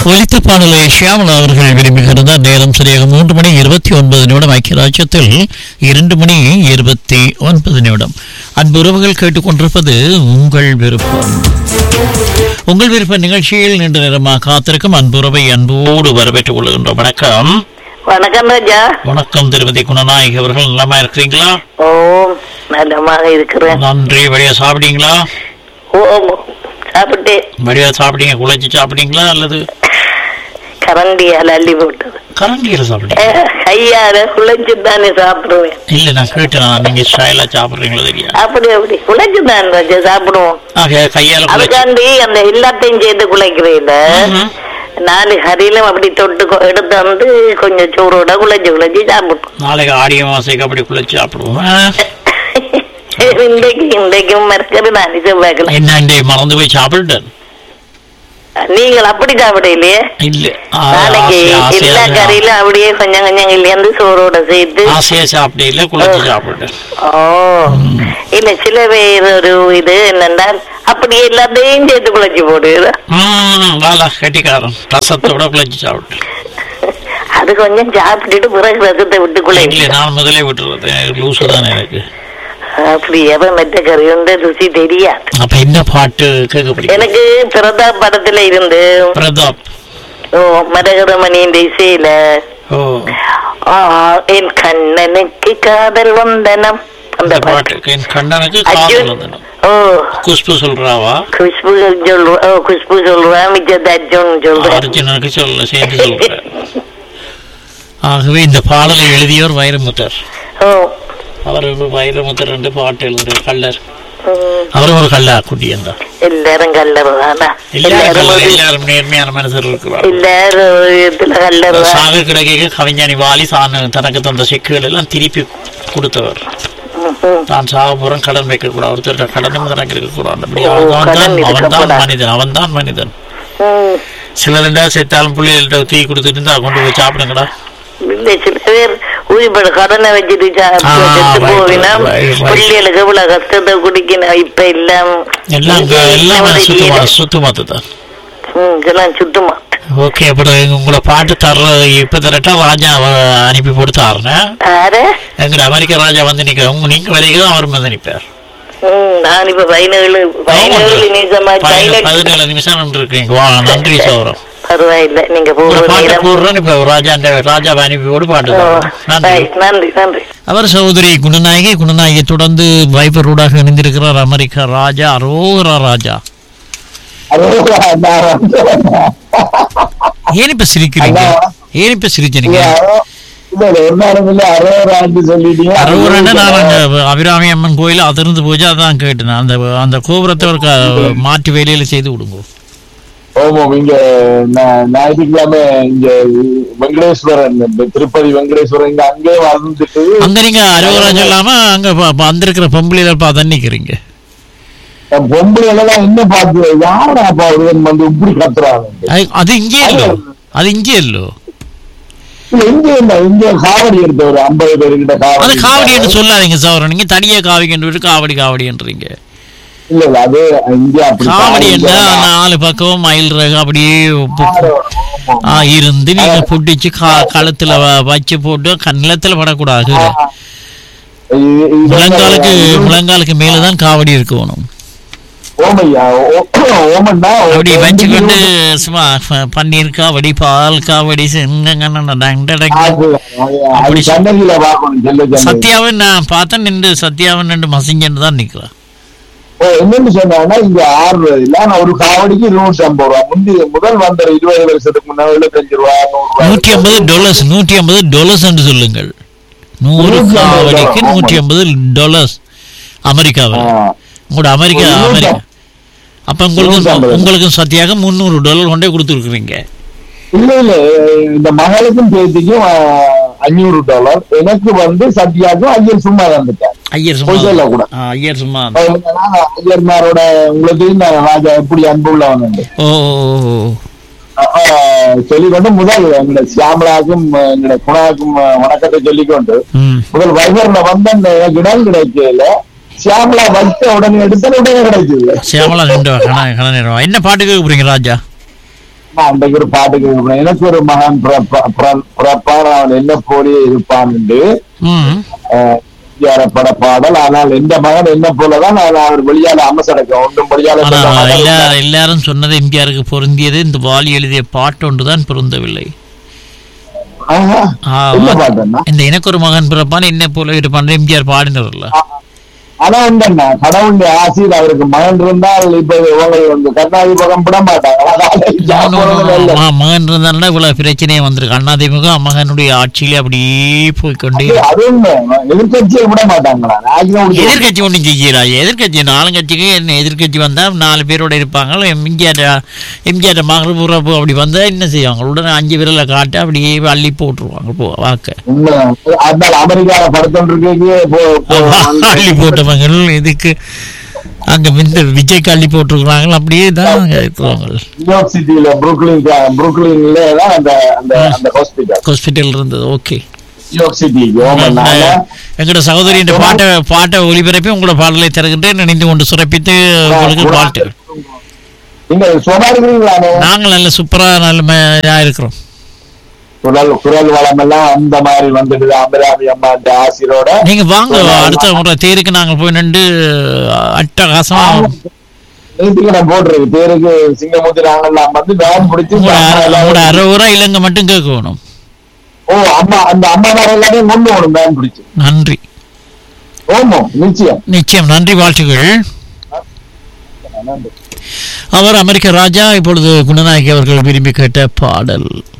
ஒலித்த பாடலை ஷியாமலா அவர்கள் விரும்புகிறது நேரம் சரியாக மூன்று மணி இருபத்தி ஒன்பது நிமிடம் ஐக்கிய ராஜ்யத்தில் இரண்டு மணி இருபத்தி ஒன்பது நிமிடம் அன்பு உறவுகள் கேட்டுக்கொண்டிருப்பது உங்கள் விருப்பம் உங்கள் விருப்ப நிகழ்ச்சியில் நீண்ட நேரமாக காத்திருக்கும் அன்புறவை அன்போடு வரவேற்றுக் கொள்கின்றோம் வணக்கம் வணக்கம் ராஜா வணக்கம் திருமதி குணநாயகி அவர்கள் நலமா இருக்கிறீங்களா ஓ நலமாக இருக்கிறேன் நன்றி வழியா சாப்பிட்டீங்களா ஓ சாப்பிட்டு வழியா சாப்பிட்டீங்க குழைச்சி சாப்பிட்டீங்களா அல்லது கரண்டியால் அள்ளி போட்டது கரண்டியில் சாப்பிட்டீங்க அஹ், கையால குழைச்சு தானே சாப்பிடுவேன் இல்ல நான் கேட்டேன் நீங்க ஸ்டைலா சாப்பிடுறீங்களோ தெரியா அப்படி அப்படி குழைச்சு தான் ராஜா சாப்பிடுவோம் ஆக கையால குழைச்சி அதுக்காண்டி அந்த எல்லாத்தையும் சேர்த்து குழைக்கிறேன் ம்ஹும். நாலு கறியிலும் அப்படி தொட்டு கொ- எடுத்து வந்து கொஞ்சம் சூடோட குழைச்சு குழைச்சு சாப்பிட்டோம் நாளைக்கு ஆடிய மாசைக்கு அப்படி குழைச்சி சாப்பிடுவோம் ஆ. இன்றைக்கு இன்றைக்கும் மறக்கிறது நான் செவ்வாய்க்கிழமை என்ன இன்றைய மறந்து போய் சாப்பிட்டேன் நீங்கள் அப்படி சாப்பிடலையே இல்ல ஆ, நாளைக்கு ஆசை- எல்லா ஆசையா- கறியிலும் அப்படியே கொஞ்சம் கொஞ்சம் இல்லையாந்து சோறோட சேர்த்து ஆசையா சாப்பிடல குழைச்சி சாப்பிட்டேன் ஓ இல்ல சில பேர் ஒரு இது என்னென்றால் அப்படியே எல்லாத்தையும் சேர்த்து குழச்சி போடுது ம் வாலா கட்டிக்காரன் ரசத்தோட குழைச்சி சாப்பிட்டேன் அது கொஞ்சம் சாப்பிட்டுட்டு பிறகு ரசத்தை விட்டு இல்ல குழைக்கல நான் முதலே விட்டுறது லூசு தானே எனக்கு அப்படி எவன் மெத்த கறி வந்து ருசி தெரியாது அப்ப என்ன பாட்டு கேட்க பிடிக்கும் எனக்கு பிரதாப் படத்துல இருந்து பிரதாப் ஓ மரகரமணியின் இசையில ஓ ஆ, என் கண்ணனுக்கு காதல் வந்தனம் அந்த இந்த பாட்டு பாட்டு என் கண்ணனுக்கு காதல் அர்ஜுன் வந்தனம் ஓ குஷ்பு சொல்றாவா குஷ்பு சொல்லுவா ஓ குஷ்பு சொல்லுவா மிச்சத்தை அர்ஜுன் சொல்றேன் அர்ஜுனனுக்கு சொல்ல சேர்ந்து சொல்றேன் ஆகவே இந்த பாடலை எழுதியவர் வைரமுத்தர் ஓ அவர் ஒரு வைரமுத்தர் ரெண்டு பாட்டு எழுதுற கள்ளர் ம். அவர் ஒரு கள்ளா குட்டியன் தான் எல்லாரும் கல்லறதானா எல்லாரும் எல்லாரும் கள்ளர், ஒரு- எல்லாரும் நேர்மையான மனுஷர் இருக்கிறார் எல்லாரும் ஒரு இதுல கல்லறதா சாக கிடைக்க கவிஞானி வாலி தான் தனக்கு தந்த செக்குகள் எல்லாம் திருப்பி கொடுத்தவர் தான் சாக போறேன் கடன் வைக்க கூடாது ஒருத்தர் கடனும் தனக்கு இருக்க கூடாது அப்படி ஓ, அவன் தான் கடன் அவன் தான் இருக்கக்கூடாது. மனிதன் அவன் தான் மனிதன் சில ரெண்டா செத்தாலும் பிள்ளைகள்ட்ட தீ கொடுத்துட்டு இருந்தா கொண்டு போய் சாப்பிடுங்கடா இல்ல சில பேர் உயிர்பட கடனை வச்சுட்டு ஆ, செத்து right, போவினா right, right, right. பிள்ளைகளுக்கு இவ்வளவு கஷ்டத்தை குடிக்கணும் இப்ப எல்லாம் எல்லாம் இது எல்லாம் ஒரு சுத்தமா இது. சுத்தமாத்து தான் ம், இதெல்லாம் சுத்தமா ஓகே அப்புறம் உங்களை பாட்டு தர்ற இப்ப தரட்டா ராஜா அவ- அனுப்பி போட்டு தாருனேன் ஆறு எங்க அமெரிக்க ராஜா வந்து நிக்க உங்க நீங்க வரைக்கும் தான் அவர் வந்து நிற்பார் ம், நான் இப்ப பதினேழு பதினேழு நிமிஷமா சைலண்ட் பதினேழு நிமிஷம் நின்று இருக்கீங்க வா நன்றி சௌரம் பரவாயில்ல நீங்க ஒரு போகிற பாட்டு நேரம் போடுறேன் இப்ப ராஜா ராஜாவை அனுப்பி போட்டு பாட்டு ஓ, தாருங்க. நன்றி right, நன்றி நன்றி அவர் சகோதரி குணநாயகி குணநாயகி தொடர்ந்து வைபரோடாக இணைந்திருக்கிறார் அமெரிக்கா ராஜா அரோகரா ராஜா ஏன் இப்ப சிரிக்கிறீங்க ஏன் இப்ப சிரிச்சீங்க அரோகரா நான் அங்க அபிராமி அம்மன் கோயில் அதிர்ந்து போச்சு அதான் கேட்டேன் அந்த அந்த கோபுரத்தை ஒரு க- மாற்று வேலையில செய்து விடுங்க ஓமம் இங்க நா- ஞாயிற்றுக்கிழமை இங்க வெங்கடேஸ்வரன் இந்த திருப்பதி வெங்கடேஸ்வரன் இங்க அங்கே வந்துட்டு அங்க நீங்க அரோகரா சொல்லாம அங்க ப- ப- வந்திருக்கிற பொம்பளையில பார்த்து நிக்கிறீங்க என் பொம்பளை எல்லாம் என்ன பார்த்து யாரா அப்பா ஒருவன் வந்து இப்படி கத்துறாங்க அது- அது இங்கே இல்லோ அது இங்கே இல்லோ இங்க என்ன இங்க காவடி எடுத்த ஒரு ஐம்பது பேருக்கிட்ட அது காவடி காவடி என்று சொல்லாதீங்க சௌரன் நீங்க தனியா காவிக்கின்ற காவடி காவடின்றீங்க இல்ல இல்ல அது இங்க அப்படி காவடி என்ன காவடி நாலு பக்கம் மயில் ரகம் அப்படியே பு- ஆமா. ஆ, இருந்து நீங்க புட்டிச்சு கா- கழுத்துல வ- வச்சு போட்டு க- நிலத்துல படக்கூடாது இது- இது- முழங்காலுக்கு இது- முழங்காலுக்கு மேலதான் காவடி இருக்கணும் ஓமையா ஓ- ஓமன்னா அப்படி ஒரு வச்சுக்கிட்டு ரெண்டு சும்மா ப- பன்னீர் காவடி பால் காவடி சின்னங்கன்னு டங் டடங். அது அப்படி அது சன்னதியில பார்க்கணும் செல்ல சன்னதி சத்யாவன் நான் பார்த்தேன் நின்று சத்யாவன் நின்று மசிங்கன்னு தான் நிக்கிறான் ஓ, என்னன்னு சொன்னாங்கன்னா இங்க ஆறுல நான் ஒரு காவடிக்கு இருநூற்றி ஐம்பது ரூபா முந்தி முதல் வந்த இருபது வருஷத்துக்கு முன்னாடி எழுபத்தஞ்சு ரூபா நூறு ரூபா நூற்றி ஐம்பது டாலர்ஸ் நூற்றி ஐம்பது டாலர்ஸ் என்று சொல்லுங்கள் நூறு நூற்றி ஐம்பது காவடிக்கு டாலர். நூற்றி ஐம்பது டாலர்ஸ் அமெரிக்காவில் ஆ. உங்களோட அமெரிக்கா ஒரு நூற்றி அமெரிக்கா அப்ப உங்களுக்கு நூற்றி ஐம்பது. உங்களுக்கு சத்தியாக முந்நூறு டாலர் கொண்டே கொடுத்துருக்குறீங்க இல்ல இல்ல இந்த மகளுக்கும் பேத்திக்கும் அஞ்சூறு டாலர் எனக்கு வந்து சத்யாக்கும் ஐயர் சும்மா வந்துட்டேன் ஐயர் சும்மா பொய் சொல்லக்கூட. ஆ, ஐயர் சும்மா ஐயர்மாரோட உங்களுக்கு தெரியும் தானே ராஜா எப்படி அன்புள்ளவன் என்று. ஓ ஓ, ஓ, ஓ. ஆஹ் சொல்லிக்கொண்டு முதல் எங்களோட சியாமலாக்கும் எங்களோட குணாக்கும் வணக்கத்தை சொல்லிக்கொண்டு ம் முதல் வைபர்ல வந்த அந்த எனக்கு இடம் கிடைக்கல சியாமலா வச்ச உடனே எடுத்த உடனே கிடைக்குது சியாமலா ரெண்டு கண கண நேரம் என்ன பாட்டு கேட்க போறீங்க ராஜா நான் அன்றைக்கு ஒரு பாட்டு கேட்கிறேன் எனக்கு ஒரு மகன் பிறப்பா- பிற- பிறப்பான் அவன் என்ன போலே இருப்பான் என்று ம் அஹ், எம்ஜிஆர் பட பாடல் ஆனால் எந்த மகன் என்ன போலதான் நான் அவர் வெளியால அமசடக்க ஒன்றும் வெளியால ஆனா சொல்ல மாட்டார். எல்லா எல்லாரும் சொன்னது எம்ஜிஆருக்கு பொருந்தியது இந்த வாலி எழுதிய பாட்டு ஒன்றுதான் பொருந்தவில்லை ஆஹா. ஆ, என்ன வா- பாட்டுன்னா இந்த எனக்கு ஒரு மகன் பிறப்பான் என்ன போல இருப்பான் எம்ஜிஆர் பாடினவர்ல ஆனா என்னன்னா கடவுளுடைய ஆசையில் அவருக்கு மகன் இருந்தால் இப்ப இவங்க வந்து கருணாதி பக்கம் விட மாட்டாங்க அதனால ஜாப்போறது இல்ல. ஆமா, மகன் இருந்தாலும் இவ்வளவு பிரச்சனையே வந்திருக்கு அண்ணாதிமுக மகனுடைய ஆட்சியில அப்படியே போய்க்கொண்டே அது- அது உண்மை. எதிர்க்கட்சியை விட மாட்டாங்களா நாய்க்கு விட்டு- எதிர்கட்சி ஒன்றும் செய்யறா எதிர்கட்சி நாலு கட்சிக்கு என்ன எதிர்கட்சி வந்தா நாலு பேரோட இருப்பாங்க எம்ஜிஆர் எம்ஜிஆர் மகரபுரப்பு அப்படி வந்தா என்ன செய்வாங்க உடனே அஞ்சு விரலை காட்டு அப்படியே அள்ளி போட்டுருவாங்க போ வாக்க உண்மை. அதனால அமெரிக்கால படுத்தோன்றிருக்கே அள்ளி போட்டவங்க இதுக்கு அங்க இந்த விஜய்க்கு அள்ளி போட்டிருக்கிறாங்க அப்படியே தான் அங்க இருக்கிறவங்க நியூயார்க் சிட்டியில புரூக்லின் புரூக்லின்ல தான் அந்த அந்த அந்த ஹாஸ்பிட்டல் ஹாஸ்பிட்டல் இருந்தது ஓகே நியூயார்க் சிட்டி ஓமனால எங்களோட சகோதரியின் பாட்டை பாட்டை ஒளிபரப்பி உங்களோட பாடலை திறக்கின்றேன் நினைந்து கொண்டு சுரப்பித்து உங்களுக்கு பாட்டு நீங்க சும்மா இருக்கிறீங்களானே நாங்கள் நல்ல சூப்பரா நல்ல ம- இருக்கிறோம் குரல் குரல் வளம் எல்லாம் அந்த மாதிரி வந்துடுது அமராவி அம்மா அந்த ஆசிரோட நீங்க வாங்க அடுத்த முறை தேருக்கு நாங்க போய் நின்று அட்டகாசமா நேற்றுக்கிடம் போட்டுருக்கு பேருக்கு சிங்கமுத்தி நாங்கெல்லாம் வந்து வேன் பிடிச்சி உங்களோட அம்மா அரை- எல்லாம் உங்களோட அறுபது ரூபா இலங்கை மட்டும் கேட்கணும் ஓ அம்மா அந்த அம்மா மாதிரி எல்லாத்தையும் கொண்டு போகணும் வேன் பிடிச்சி நன்றி ஓமோ நிச்சயம் நிச்சயம் நன்றி வாழ்த்துகள் அவர் அமெரிக்க ராஜா இப்பொழுது குணநாயகி அவர்கள் விரும்பி கேட்ட பாடல்